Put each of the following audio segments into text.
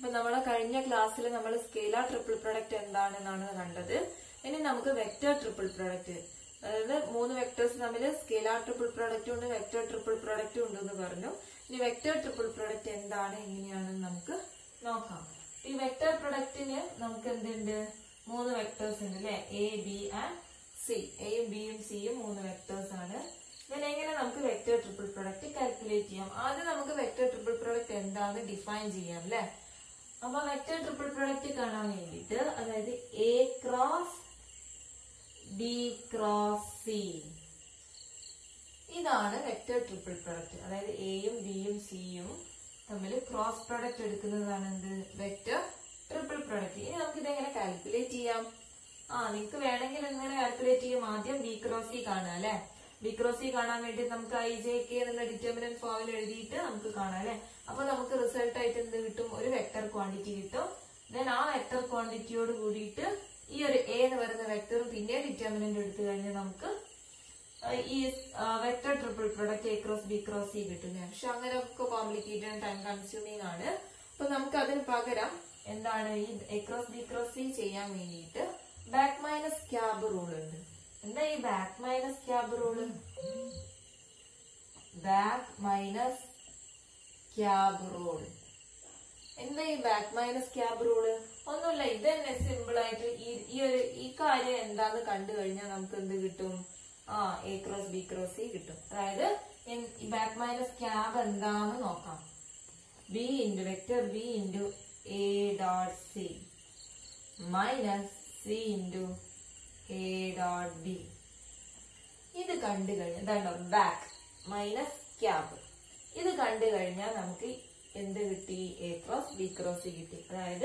അപ്പൊ നമ്മളെ കഴിഞ്ഞ ക്ലാസ്സിൽ നമ്മൾ സ്കേലാർ ട്രിപ്പിൾ പ്രൊഡക്റ്റ് എന്താണെന്നാണ് കണ്ടത് ഇനി നമുക്ക് വെക്റ്റർ ട്രിപ്പിൾ പ്രൊഡക്റ്റ് അതായത് മൂന്ന് വെക്ടേഴ്സ് തമ്മിൽ സ്കേലാർ ട്രിപ്പിൾ പ്രൊഡക്റ്റും ഉണ്ട് വെക്റ്റർ ട്രിപ്പിൾ പ്രൊഡക്റ്റും ഉണ്ടെന്ന് പറഞ്ഞു ഇനി വെക്റ്റർ ട്രിപ്പിൾ പ്രൊഡക്റ്റ് എന്താണ് എങ്ങനെയാണെന്ന് നമുക്ക് നോക്കാം ഈ വെക്റ്റർ പ്രൊഡക്റ്റിന് നമുക്ക് എന്തുണ്ട് മൂന്ന് വെക്ടേഴ്സ് ഉണ്ട് അല്ലെ എ ബി ആൻഡ് സി എയും ബിയും സിയും മൂന്ന് വെക്ടേഴ്സ് ആണ് then എങ്ങനെ നമുക്ക് വെക്റ്റർ ട്രിപ്പിൾ പ്രൊഡക്റ്റ് കാൽക്കുലേറ്റ് ചെയ്യാം ആദ്യം നമുക്ക് വെക്റ്റർ ട്രിപ്പിൾ പ്രൊഡക്റ്റ് എന്താണെന്ന് ഡിഫൈൻ ചെയ്യാം അല്ലെ അപ്പൊ വെക്റ്റർ ട്രിപ്പിൾ പ്രൊഡക്റ്റ് കാണാൻ വേണ്ടിയിട്ട് അതായത് A cross B cross C ഇതാണ് വെക്റ്റർ ട്രിപ്പിൾ പ്രൊഡക്റ്റ് അതായത് എയും ബിയും സിയും തമ്മിൽ ക്രോസ് പ്രൊഡക്റ്റ് എടുക്കുന്നതാണ് എന്ത് വെക്റ്റർ ട്രിപ്പിൾ പ്രൊഡക്റ്റ് ഇനി നമുക്ക് ഇതെങ്ങനെ കാൽക്കുലേറ്റ് ചെയ്യാം ആ നിങ്ങൾക്ക് വേണമെങ്കിൽ എങ്ങനെ കാൽക്കുലേറ്റ് ചെയ്യും ആദ്യം ബി ക്രോസ് സി കാണാം അല്ലെ ബി ക്രോസ് സി കാണാൻ വേണ്ടി നമുക്ക് ഐ ജെ കെ എന്നുള്ള ഡിറ്റർമിനന്റ് ഫോമിൽ എഴുതിയിട്ട് നമുക്ക് കാണാം അല്ലെ അപ്പൊ നമുക്ക് റിസൾട്ട് ആയിട്ട് എന്ത് കിട്ടും ഒരു വെക്ടർ ക്വാണ്ടിറ്റി കിട്ടും ദെൻ ആ വെക്ടർ ക്വാണ്ടിറ്റിയോട് കൂടിയിട്ട് ഈ ഒരു എ എന്ന് പറയുന്ന വെക്ടറും പിന്നെ ഡിറ്റർമിനന്റ് എടുത്തു കഴിഞ്ഞാൽ നമുക്ക് ഈ vector triple product A cross B cross C കിട്ടും പക്ഷെ അങ്ങനെയൊക്കെ കോംപ്ലിക്കേറ്റഡ് ടൈം കൺസ്യൂമിങ് ആണ് അപ്പൊ നമുക്ക് അതിന് പകരം എന്താണ് ഈ A cross B cross C ചെയ്യാൻ വേണ്ടിയിട്ട് ബാക്ക് മൈനസ് ക്യാബ് റൂൾ ഉണ്ട് എന്താ ഈ back minus cab rule back minus cab rule എന്താ ഈ ബാക്ക് മൈനസ് ക്യാബ് റൂള് ഒന്നുമില്ല ഇത് തന്നെ സിമ്പിൾ ആയിട്ട് ഈ ഈ ഒരു ഈ കാര്യം എന്താന്ന് കണ്ടു കഴിഞ്ഞാൽ നമുക്ക് എന്ത് കിട്ടും ആ A cross B cross C കിട്ടും അതായത് ബാക്ക് മൈനസ് ക്യാബ് എന്താന്ന് നോക്കാം B into vector B into A dot C minus C into A dot B ഇത് കണ്ടു കഴിഞ്ഞാൽ ഇതാണ്ടോ ബാക്ക് മൈനസ് ക്യാബ് ഇത് കണ്ടു കഴിഞ്ഞാൽ നമുക്ക് എന്ത് കിട്ടി A cross B cross C കിട്ടി അതായത്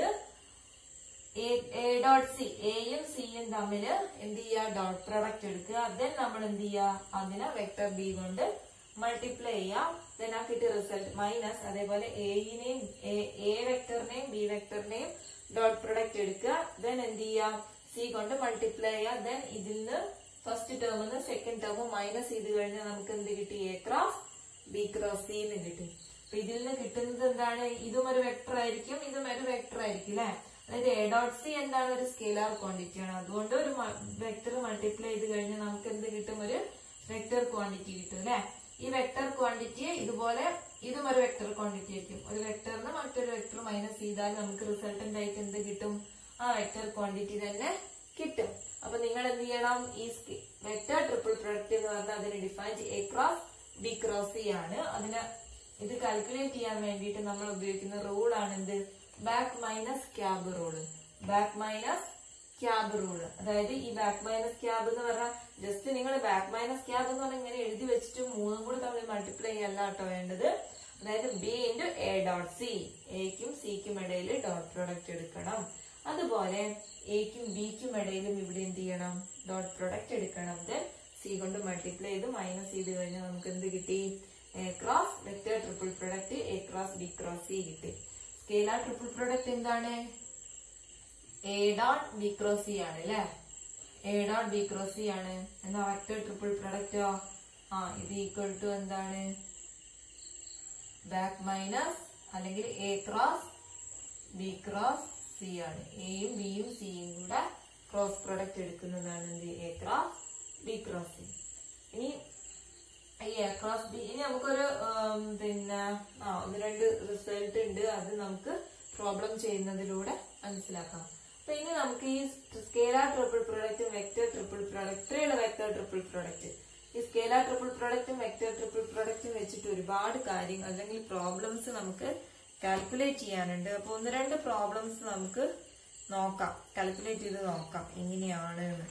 എ ഡോട്ട് സി എയും സിയും തമ്മിൽ എന്ത് ചെയ്യുക ഡോട്ട് പ്രൊഡക്റ്റ് എടുക്കുക ദെൻ നമ്മൾ എന്ത് ചെയ്യുക അതിനെ വെക്ടർ ബി കൊണ്ട് മൾട്ടിപ്ലൈ ചെയ്യാം ദെൻ ആ കിട്ടിയ റിസൾട്ട് മൈനസ് അതേപോലെ എയിനെയും എ വെക്ടറിനെയും ബി വെക്ടറിനെയും ഡോട്ട് പ്രൊഡക്റ്റ് എടുക്കുക ദെൻ എന്ത് ചെയ്യാം സി കൊണ്ട് മൾട്ടിപ്ലൈ ചെയ്യുക ദെൻ ഇതിൽ നിന്ന് ഫസ്റ്റ് ടേമിൽ നിന്ന് സെക്കൻഡ് ടേം മൈനസ് ചെയ്ത് കഴിഞ്ഞാൽ നമുക്ക് എന്ത് കിട്ടി A cross B cross C എന്ന് കിട്ടി അപ്പൊ ഇതിൽ നിന്ന് കിട്ടുന്നത് എന്താണ് ഇതും ഒരു വെക്ടർ ആയിരിക്കും ഇതും ഒരു വെക്ടർ ആയിരിക്കും അല്ലെ അതായത് എ ഡോട്ട് സി എന്താണ് ഒരു സ്കെയിലാർ ക്വാണ്ടിറ്റി ആണ് അതുകൊണ്ട് ഒരു വെക്ടർ മൾട്ടിപ്ലൈ ചെയ്ത് കഴിഞ്ഞാൽ നമുക്ക് എന്ത് കിട്ടും ഒരു വെക്ടർ ക്വാണ്ടിറ്റി കിട്ടും അല്ലെ ഈ വെക്ടർ ക്വാണ്ടിറ്റി ഇതുപോലെ ഇതും ഒരു വെക്ടർ ക്വാണ്ടിറ്റി ആയിരിക്കും ഒരു വെക്ടറിന് മറ്റൊരു വെക്ടർ മൈനസ് ചെയ്താൽ നമുക്ക് റിസൾട്ടന്റ് ആയിട്ട് എന്ത് കിട്ടും ആ വെക്ടർ ക്വാണ്ടിറ്റി തന്നെ കിട്ടും അപ്പൊ നിങ്ങൾ എന്ത് ചെയ്യണം ഈ വെക്ടർ ട്രിപ്പിൾ പ്രൊഡക്റ്റ് എന്ന് പറഞ്ഞാൽ അതിന് define A cross B cross C ആണ് അതിന് ഇത് കാൽക്കുലേറ്റ് ചെയ്യാൻ വേണ്ടിയിട്ട് നമ്മൾ ഉപയോഗിക്കുന്ന റൂൾ ആണ് എന്ത് back minus cab rule back minus cab rule അതായത് ഈ ബാക്ക് മൈനസ് ക്യാബ് എന്ന് പറഞ്ഞാൽ ജസ്റ്റ് നിങ്ങൾ ബാക്ക് മൈനസ് ക്യാബ് എന്ന് പറഞ്ഞാൽ ഇങ്ങനെ എഴുതി വെച്ചിട്ട് മൂന്നും കൂടി തമ്മിൽ മൾട്ടിപ്ലൈ ചെയ്യല്ല കേട്ടോ വേണ്ടത് അതായത് B into A dot C എക്കും സിക്കും ഇടയിൽ ഡോട്ട് പ്രൊഡക്റ്റ് എടുക്കണം അതുപോലെ എക്കും ബിക്കും ഇടയിലും ഇവിടെ എന്ത് ചെയ്യണം ഡോട്ട് പ്രൊഡക്റ്റ് എടുക്കണം ദെൻ സി കൊണ്ട് മൾട്ടിപ്ലൈ ചെയ്ത് മൈനസ് ചെയ്ത് കഴിഞ്ഞാൽ നമുക്ക് എന്ത് കിട്ടി A cross vector triple product A cross B cross C കിട്ടി സ്കേലാർ ട്രിപ്പിൾ പ്രൊഡക്റ്റ് എന്താണ് A dot B cross C ആണ് അല്ലെ A dot B cross C ആണ് എന്നാ വെക്ടർ ട്രിപ്പിൾ പ്രൊഡക്റ്റോ ആ ഇത് ഈക്വൽ ടു എന്താണ് ബാക്ക് മൈനസ് അല്ലെങ്കിൽ A cross B cross C ആണ് എയും ബിയും സിയും കൂടെ ക്രോസ് പ്രൊഡക്റ്റ് എടുക്കുന്നതാണ് എന്ത് A cross B cross C ഇനി ഈ എ ക്രോസ് ബി ഇനി നമുക്കൊരു പിന്നെ ആ ഒന്ന് രണ്ട് റിസൾട്ട് ഉണ്ട് അത് നമുക്ക് പ്രോബ്ലം ചെയ്യുന്നതിലൂടെ മനസ്സിലാക്കാം അപ്പൊ ഇനി നമുക്ക് ഈ സ്കേലാർ ട്രിപ്പിൾ പ്രൊഡക്റ്റും വെക്ടർ ട്രിപ്പിൾ പ്രൊഡക്റ്റ് ഇത്രയുള്ള വെക്ടർ ട്രിപ്പിൾ പ്രൊഡക്റ്റ് ഈ സ്കേലാർ ട്രിപ്പിൾ പ്രൊഡക്റ്റും വെക്ടർ ട്രിപ്പിൾ പ്രൊഡക്റ്റും വെച്ചിട്ട് ഒരുപാട് കാര്യങ്ങൾ അല്ലെങ്കിൽ പ്രോബ്ലംസ് നമുക്ക് കാൽക്കുലേറ്റ് ചെയ്യാനുണ്ട് അപ്പൊ ഒന്ന് രണ്ട് പ്രോബ്ലംസ് നമുക്ക് നോക്കാം കാൽക്കുലേറ്റ് ചെയ്ത് നോക്കാം എങ്ങനെയാണ് എന്ന്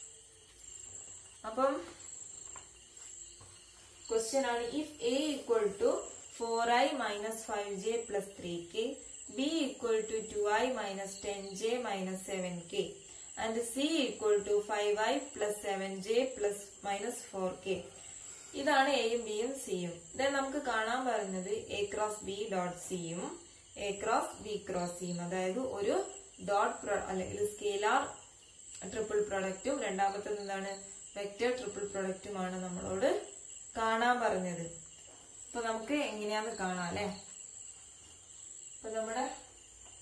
അപ്പം ക്വസ്റ്റ്യൻ ആണ് if A equal to four I minus five J plus three K B equal to two I minus ten J minus seven K and C equal to five I plus seven J plus minus four K ഇതാണ് എയും ബിയും സിയും then നമുക്ക് കാണാൻ പറയുന്നത് A cross B dot സിയും A cross B cross സിയും അതായത് ഒരു ഡോട്ട് അല്ലെങ്കിൽ സ്കേലാർ ട്രിപ്പിൾ പ്രൊഡക്റ്റും രണ്ടാമത്തത് എന്താണ് വെക്റ്റർ ട്രിപ്പിൾ പ്രൊഡക്റ്റുമാണ് നമ്മളോട് കാണാൻ പറഞ്ഞത് അപ്പൊ നമുക്ക് എങ്ങനെയാന്ന് കാണാം അല്ലെ അപ്പൊ നമ്മുടെ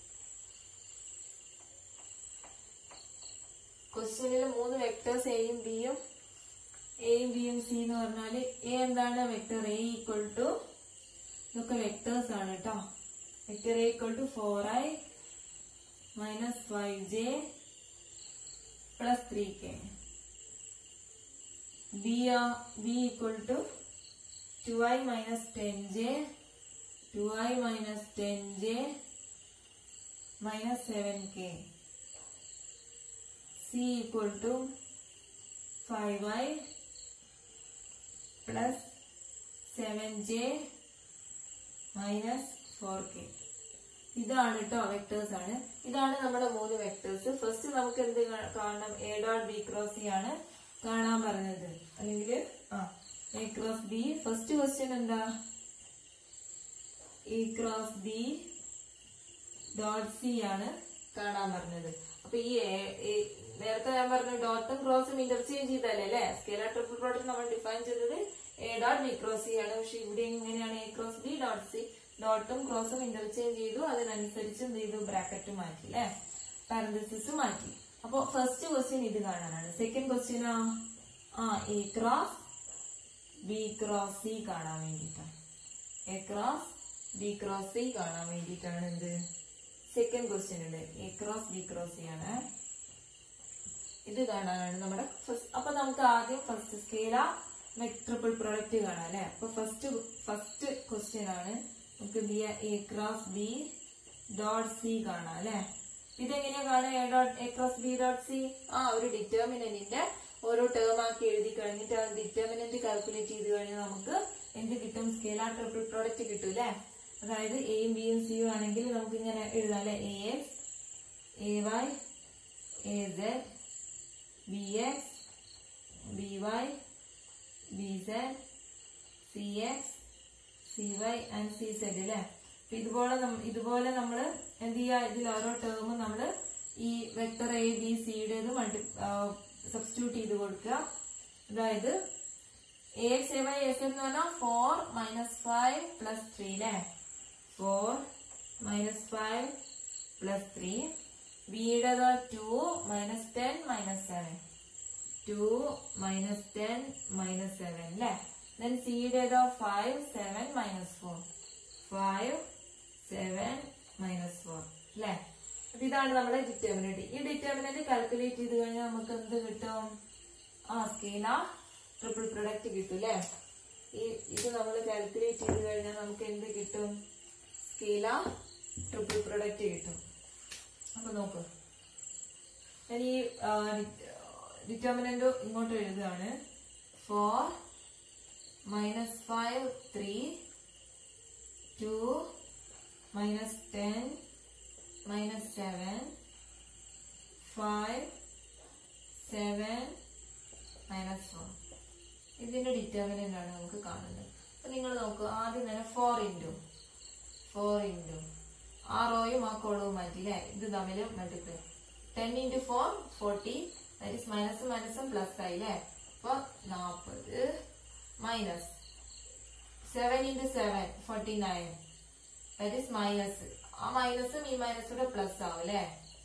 ക്വസ്റ്റ്യനിൽ മൂന്ന് വെക്ടേഴ്സ് എയും ബിയും എയും ബിയും സി എന്ന് പറഞ്ഞാല് എ എന്താണ് വെക്ടർ എ ഈക്വൽ ടു ഇതൊക്കെ വെക്ടേഴ്സ് ആണ് കേട്ടോ vector A equal to four I minus five J plus three K B B equal to two I minus ten J two I minus ten J minus seven K C equal to five I plus seven J minus four K ഇതാണ് കേട്ടോ vectors ആണ് ഇതാണ് നമ്മുടെ മൂന്ന് vectors first നമുക്ക് എന്ത് കാ- കാണണം A dot B cross C ആണ് കാണാൻ പറഞ്ഞത് അല്ലെങ്കിൽ ആ A cross B first question എന്താ A cross B dot C ആണ് കാണാൻ പറഞ്ഞത് അപ്പൊ ഈ A- A- നേരത്തെ ഞാൻ പറഞ്ഞു ഡോട്ടും ക്രോസും ഇന്റർചേഞ്ച് ചെയ്തല്ലേ അല്ലെ സ്കേലാർ ട്രിപ്പിൾ പ്രോഡക്റ്റ് നമ്മൾ ഡിഫൈൻ ചെയ്തത് A dot B cross C ആണ് പക്ഷെ ഇവിടെ എങ്ങനെയാണ് A cross B dot C ഡോട്ടും ക്രോസും ഇന്റർചേഞ്ച് ചെയ്തു അതിനനുസരിച്ച് എന്ത് ചെയ്തു ബ്രാക്കറ്റ് മാറ്റി അല്ലെ പാരന്തസിസ് മാറ്റി അപ്പൊ ഫസ്റ്റ് ക്വസ്റ്റ്യൻ ഇത് കാണാനാണ് സെക്കൻഡ് ക്വസ്റ്റ്യനോ ആ A cross B cross C കാണാൻ വേണ്ടിയിട്ടാണ് A cross B cross C കാണാൻ വേണ്ടിയിട്ടാണ് എന്ത് സെക്കൻഡ് ക്വസ്റ്റ്യൻ ഉണ്ട് A cross B cross C ആണ് ഇത് കാണാനാണ് നമ്മുടെ ഫസ്റ്റ് അപ്പൊ നമുക്ക് ആദ്യം ഫസ്റ്റ് സ്കേല ട്രിപ്പിൾ പ്രൊഡക്റ്റ് കാണാം അല്ലെ അപ്പൊ ഫസ്റ്റ് ഫസ്റ്റ് ക്വസ്റ്റ്യൻ ആണ് നമുക്ക് എന്ത് ചെയ്യാം A cross B dot C കാണാം അല്ലെ ഇതെങ്ങനെയാ കാണുക A dot A cross B dot C ആ ഒരു ഡിറ്റർമിനന്റിന്റെ ഓരോ ടേം ആക്കി എഴുതി കഴിഞ്ഞിട്ട് ആ ഡിറ്റർമിനന്റ് കാൽക്കുലേറ്റ് ചെയ്ത് കഴിഞ്ഞാൽ നമുക്ക് എന്ത് കിട്ടും സ്കേലാർ ട്രിപ്പിൾ പ്രോഡക്റ്റ് കിട്ടും അല്ലെ അതായത് എയും ബിയും സിയും ആണെങ്കിൽ നമുക്ക് ഇങ്ങനെ എഴുതാം അല്ലെ A X A Y A Z B X B Y B Z C X C Y and C Z അല്ലേ അപ്പൊ ഇതുപോലെ നം- ഇതുപോലെ നമ്മൾ എന്ത് ചെയ്യുക ഇതിൽ ഓരോ ടേമും നമ്മൾ ഈ വെക്ടർ എ ബി സിയുടേത് മൾട്ടി സബ്സ്റ്റിറ്റ്യൂട്ട് ചെയ്ത് കൊടുക്കുക അതായത് A X A Y S എന്ന് പറഞ്ഞാൽ four minus five plus three അല്ലേ four minus five plus three ബിയുടേത് two minus ten minus seven two minus ten minus seven അല്ലേ ദെൻ സിയുടേതോ five seven minus four five seven minus four അല്ലേ അപ്പൊ ഇതാണ് നമ്മുടെ ഡിറ്റർമിനന്റ് ഈ ഡിറ്റർമിനന്റ് കാൽക്കുലേറ്റ് ചെയ്ത് കഴിഞ്ഞാൽ നമുക്ക് എന്ത് കിട്ടും ആ സ്കെയില ട്രിപ്പിൾ പ്രൊഡക്റ്റ് കിട്ടും അല്ലേ ഈ ഇത് നമ്മൾ കാൽക്കുലേറ്റ് ചെയ്ത് കഴിഞ്ഞാൽ നമുക്ക് എന്ത് കിട്ടും സ്കെയില ട്രിപ്പിൾ പ്രൊഡക്റ്റ് കിട്ടും അപ്പൊ നോക്ക് ഞാൻ ഈ ഡിറ്റർമിനന്റ് ഇങ്ങോട്ട് എഴുതുകയാണ് four minus five three two minus ten minus seven five seven minus four ഇതിന്റെ ഡിറ്റർമിനന്റ് ആണ് നമുക്ക് കാണുന്നത് അപ്പൊ നിങ്ങൾ നോക്കൂ ആദ്യം തന്നെ ഫോർ ഇൻറ്റു ഫോർ ഇൻറ്റു ആ റോയും ആ കോളവും മാറ്റി അല്ലേ ഇത് തമ്മിൽ multiply ten into four forty that is minus മൈനസും പ്ലസ് ആയി അല്ലേ അപ്പൊ നാൽപ്പത് minus seven into seven forty nine that is minus ആ മൈനസും ഈ മൈനസും പ്ലസ് ആവും അല്ലേ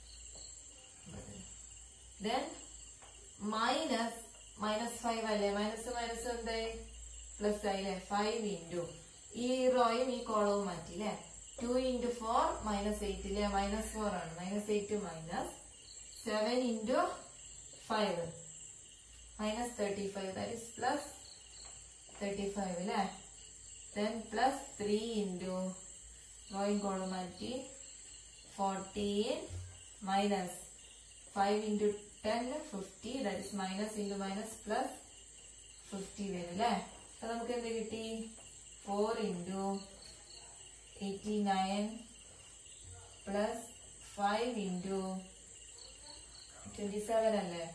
ദെൻ മൈനസ് മൈനസ് ഫൈവ് അല്ലേ മൈനസ് മൈനസ് എന്തായി പ്ലസ് ആയില്ലേ ഫൈവ് ഇൻറ്റു ഈ റോയും ഈ കോളവും മാറ്റി അല്ലേ two into four minus eight ഇല്ലേ മൈനസ് ഫോർ ആണ് minus eight minus seven into five minus thirty five that is plus thirty five അല്ലേ ദെൻ പ്ലസ് ത്രീ ഇൻറ്റു റോയും കോളം മാറ്റി fourteen minus five into ten fifty that is minus into minus plus fifty വരും അല്ലേ അപ്പൊ നമുക്ക് എന്ത് കിട്ടി four into eighty nine plus five into twenty seven അല്ലേ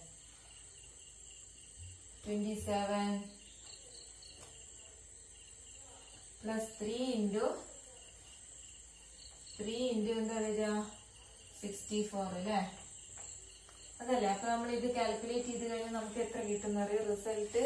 twenty seven plus three into three into എന്താ വരിക സിക്സ്റ്റി ഫോർ അല്ലേ അതല്ലേ അപ്പൊ നമ്മൾ ഇത് കാൽക്കുലേറ്റ് ചെയ്ത് കഴിഞ്ഞാൽ നമുക്ക് എത്ര കിട്ടുന്ന അറിയോ റിസൾട്ട്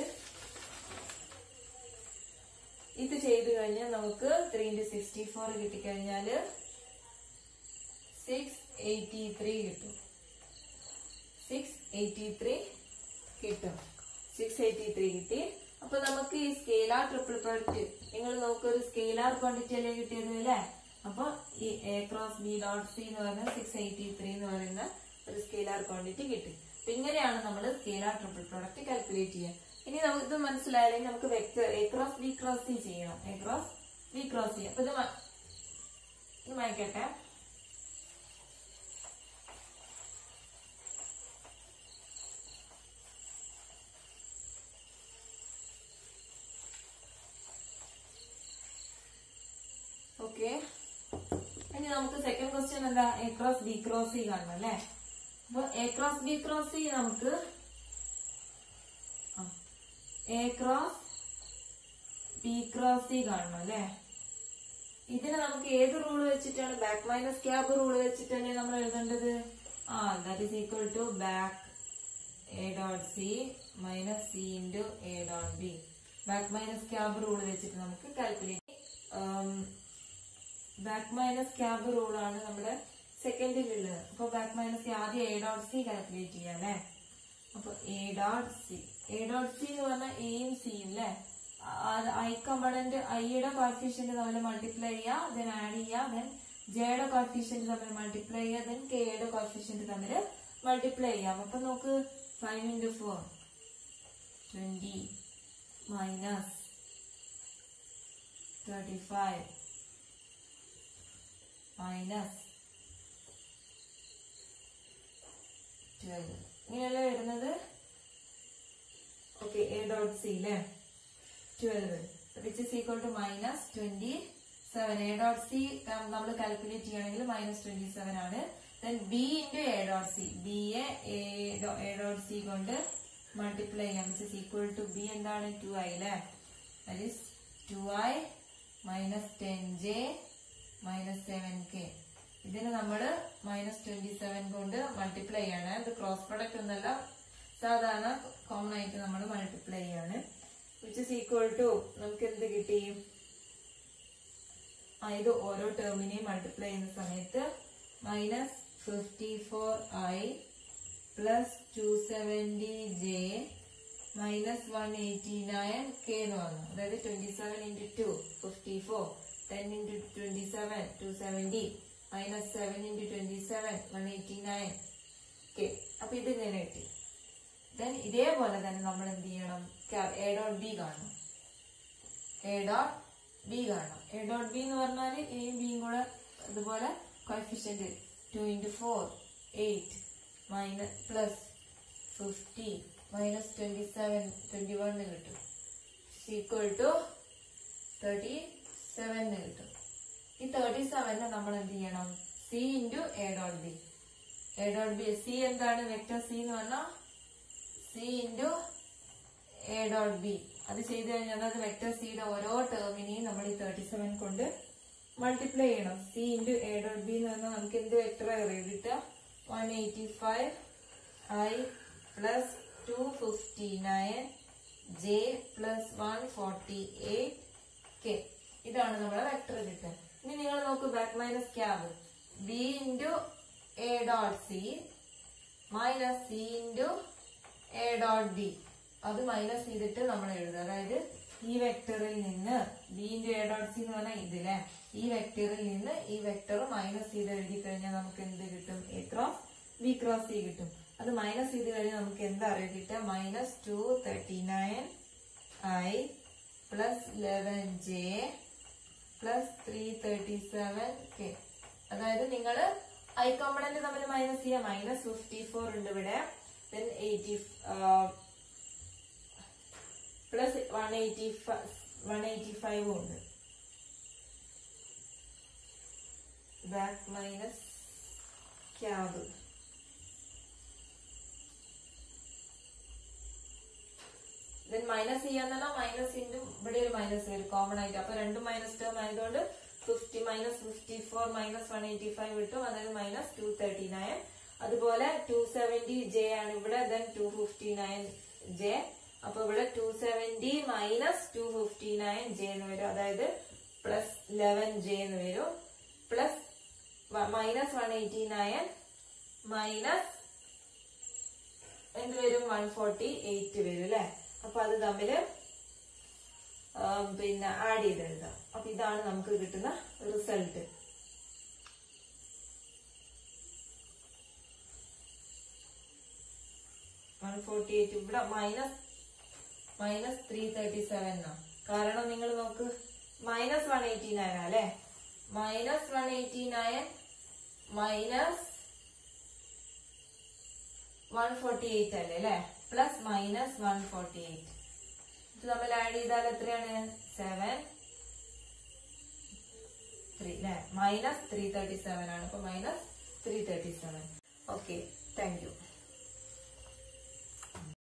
ഇത് ചെയ്ത് കഴിഞ്ഞാൽ നമുക്ക് ത്രീ ഇൻറ്റു സിക്സ്റ്റി ഫോർ കിട്ടിക്കഴിഞ്ഞാല് സിക്സ് എയ്റ്റി ത്രീ കിട്ടും സിക്സ് എയ്റ്റി ത്രീ കിട്ടും സിക്സ് എയ്റ്റി ത്രീ കിട്ടി അപ്പൊ നമുക്ക് ഈ സ്കെയിലാർ ട്രിപ്പിൾ പ്രൊഡക്റ്റ് നിങ്ങൾ നോക്കുക ഒരു സ്കെയിലാർ ക്വാണ്ടിറ്റി അല്ലേ കിട്ടിയത് അല്ലേ അപ്പൊ ഈ A cross B dot C എന്ന് പറയുന്ന സിക്സ് എയ്റ്റി ത്രീ എന്ന് പറയുന്ന ഒരു സ്കെയിലാർ ക്വാണ്ടിറ്റി കിട്ടി അപ്പൊ ഇങ്ങനെയാണ് നമ്മൾ സ്കെയിലാർ ട്രിപ്പിൾ പ്രൊഡക്റ്റ് കാൽക്കുലേറ്റ് ചെയ്യുക ഇനി നമുക്ക് ഇത് മനസ്സിലായാലെങ്കിൽ നമുക്ക് vector A cross B cross C ചെയ്യണം A cross B cross C അപ്പൊ ഇത് മ- ഇത് വായിക്കട്ടെ ഓക്കെ ഇനി നമുക്ക് സെക്കൻഡ് ക്വസ്റ്റ്യൻ എന്താ A cross B cross C കാണണം അല്ലേ അപ്പൊ A cross B cross C നമുക്ക് A cross B cross C കാണണം അല്ലേ ഇതിന് നമുക്ക് ഏത് റൂൾ വെച്ചിട്ടാണ് ബാക്ക് മൈനസ് ക്യാബ് റൂൾ വെച്ചിട്ടല്ലേ നമ്മൾ എഴുതേണ്ടത് ആ that is equal to BAC A dot C minus C into A dot B BAC minus cab rule വെച്ചിട്ട് നമുക്ക് calculate BAC minus cab rule ആണ് നമ്മുടെ സെക്കൻഡിലുള്ളത് അപ്പൊ ബാക്ക് മൈനസ് ആദ്യം എ ഡോട്ട് സി കാൽക്കുലേറ്റ് ചെയ്യാം അല്ലേ അപ്പൊ A dot C A dot C എന്ന് പറഞ്ഞാൽ എയും സിയും അല്ലേ ഐ കമ്പണന്റ് ഐയുടെ കോഫിഷ്യന്റ് തമ്മിൽ മൾട്ടിപ്ലൈ ചെയ്യുക ദെൻ ആഡ് ചെയ്യുക ദെൻ ജെയുടെ കോഫിഷ്യന്റ് തമ്മിൽ മൾട്ടിപ്ലൈ ചെയ്യുക ദെൻ കെയുടെ കോഫിഷ്യന്റ് തമ്മിൽ മൾട്ടിപ്ലൈ ചെയ്യാം അപ്പൊ നോക്ക് five into four twenty minus thirty five minus twelve ഇങ്ങനെയല്ലേ വരുന്നത് ഓക്കെ എ ഡോട്ട് സി അല്ലേ twelve which is equal to minus twenty seven A dot C നമ്മൾ കാൽക്കുലേറ്റ് ചെയ്യണമെങ്കിൽ മൈനസ് ട്വന്റി സെവൻ ആണ് then B into A dot C B A A dot C കൊണ്ട് multiply ചെയ്യാം which is equal to B എന്താണ് two I അല്ലേ that is two I minus ten J minus seven K ഇതിന് നമ്മൾ minus twenty seven കൊണ്ട് multiply ചെയ്യാണ് ഇത് cross product ഒന്നല്ല സാധാരണ കോമൺ ആയിട്ട് നമ്മൾ മൾട്ടിപ്ലൈ ചെയ്യാണ് വിച്ച് ഇസ് ഈക്വൽ ടു നമുക്ക് എന്ത് കിട്ടി ആ ഇത് ഓരോ ടേമിനെയും മൾട്ടിപ്ലൈ ചെയ്യുന്ന സമയത്ത് minus fifty four I plus two seventy J minus one eighty nine K എന്ന് വന്നു അതായത് twenty seven into two fifty four ten into twenty seven two seventy minus seven into twenty seven one eighty nine K അപ്പൊ ഇത് ഇങ്ങനെ കിട്ടി then ഇതേപോലെ തന്നെ നമ്മൾ എന്ത് ചെയ്യണം എ ഡോട്ട് ബി കാണണം എ ഡോട്ട് ബി കാണണം എ ഡോട്ട് ബി എന്ന് പറഞ്ഞാൽ എയും ബിയും കൂടെ ഇതുപോലെ coefficient two into four eight minus plus fifty minus twenty seven twenty one കിട്ടും ഈക്വൽ ടു തേർട്ടി സെവന് കിട്ടും ഈ തേർട്ടി സെവനെ നമ്മൾ എന്ത് ചെയ്യണം C into A dot B A dot B C എന്താണ് വെക്ടർ സി എന്ന് പറഞ്ഞാൽ C into A dot B അത് ചെയ്ത് കഴിഞ്ഞാൽ അതായത് വെക്ടർ സിയുടെ ഓരോ ടേമിനെയും നമ്മൾ ഈ തേർട്ടി സെവൻ കൊണ്ട് മൾട്ടിപ്ലൈ ചെയ്യണം C into A dot B എന്ന് പറഞ്ഞാൽ നമുക്ക് എന്ത് വെക്ടർ കിട്ടുക one eighty five I plus two fifty nine J plus one forty eight K ഇതാണ് നമ്മുടെ വെക്ടർ കിട്ടുക ഇനി നിങ്ങൾ നോക്കൂ BAC minus CAB B into A dot C minus C into A dot B അത് മൈനസ് ചെയ്തിട്ട് നമ്മൾ എഴുതുക അതായത് ഈ വെക്ടറിൽ നിന്ന് B into A dot C എന്ന് പറഞ്ഞാൽ ഇതിലെ ഈ വെക്ടറിൽ നിന്ന് ഈ വെക്ടർ മൈനസ് ചെയ്ത് എഴുതി കഴിഞ്ഞാൽ നമുക്ക് എന്ത് കിട്ടും A cross B cross C കിട്ടും അത് മൈനസ് ചെയ്ത് കഴിഞ്ഞാൽ നമുക്ക് എന്താ അറിയാം കിട്ടുക minus two thirty nine I plus eleven J plus three thirty seven K അതായത് നിങ്ങൾ ഐ കോമ്പണന്റ് തമ്മിൽ മൈനസ് ചെയ്യാം മൈനസ് ഫിഫ്റ്റി ഫോർ ഉണ്ട് ഇവിടെ then eighty plus one eighty one eighty five ഉണ്ട് BAC minus CAB then minus ചെയ്യാന്നുള്ള minus into ഇവിടെ ഒരു മൈനസ് വരും കോമൺ ആയിട്ട് അപ്പൊ രണ്ടും മൈനസ് ടേം ആയതുകൊണ്ട് fifty minus fifty four minus one eighty five കിട്ടും അതായത് മൈനസ് ടു തേർട്ടി നയൻ അതുപോലെ ടു സെവന്റി ജെ ആണ് ഇവിടെ then two fifty nine J അപ്പൊ ഇവിടെ two seventy minus two fifty nine J എന്ന് വരും അതായത് പ്ലസ് ലെവൻ ജെ എന്ന് വരും plus minus one eighty nine minus എന്ത് വരും വൺ ഫോർട്ടി എയ്റ്റ് വരും അല്ലെ അപ്പൊ അത് തമ്മില് ആം, പിന്നെ ആഡ് ചെയ്ത് എഴുതാം അപ്പൊ ഇതാണ് നമുക്ക് കിട്ടുന്ന റിസൾട്ട് വൺ ഫോർട്ടി എയ്റ്റ് ഇവിടെ minus minus three thirty seven കാരണം നിങ്ങൾ നോക്ക് മൈനസ് വൺ എയ്റ്റി നയൻ അല്ലേ minus one eighty nine minus one forty eight അല്ലേ അല്ലെ plus minus one forty eight ഇത് നമ്മൾ ആഡ് ചെയ്താൽ എത്രയാണ് സെവൻ ത്രീ അല്ലെ മൈനസ് ത്രീ തേർട്ടി സെവൻ ആണ് അപ്പൊ minus three thirty seven okay thank U